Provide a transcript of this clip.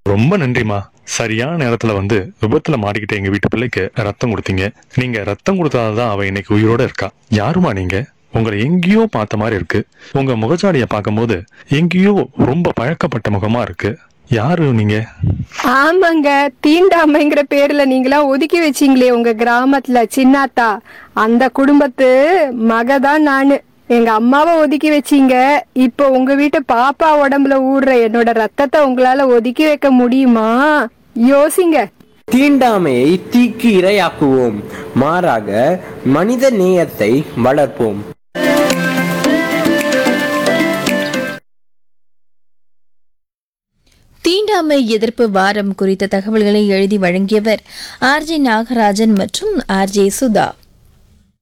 ரொம்ப நன்றிமா சரியான நேரத்துல வந்து விபத்துல மாட்டிக்கிட்ட எங்க வீட்டு பிள்ளைக்கு ரத்தம் கொடுத்தீங்க நீங்க ரத்தம் கொடுத்தாதான் அவ இன்னைக்கு உயிரோட இருக்கா யாருமா நீங்க உங்களை எங்கேயோ பார்த்த மாதிரி இருக்கு உங்க முகச்சாடிய பார்க்கும்போது எங்கேயோ ரொம்ப பழக்கப்பட்ட முகமா இருக்கு யாரு நீங்க ஆமாங்க தீண்டாமைங்கிற பேர்ல நீங்களா ஒதுக்கி வச்சீங்களே உங்க கிராமத்துல சின்னாத்தா அந்த குடும்பத்து மகதான் நானு எங்க அம்மாவை ஒதுக்கி வச்சீங்க இப்போ உங்க வீட்டு பாப்பா உடம்புல ஊறுற என்னோட ரத்தத்தை உங்களால ஒதுக்கி வைக்க முடியுமா யோசிங்க தீண்டாமையை தீக்கு இரையாக்குவோம் மாறாக மனித நேயத்தை வளர்ப்போம் தீண்டாமை எதிர்ப்பு வாரம் குறித்த தகவல்களை எழுதி வழங்கியவர் ஆர்ஜே நாகராஜன் மற்றும் ஆர்ஜே சுதா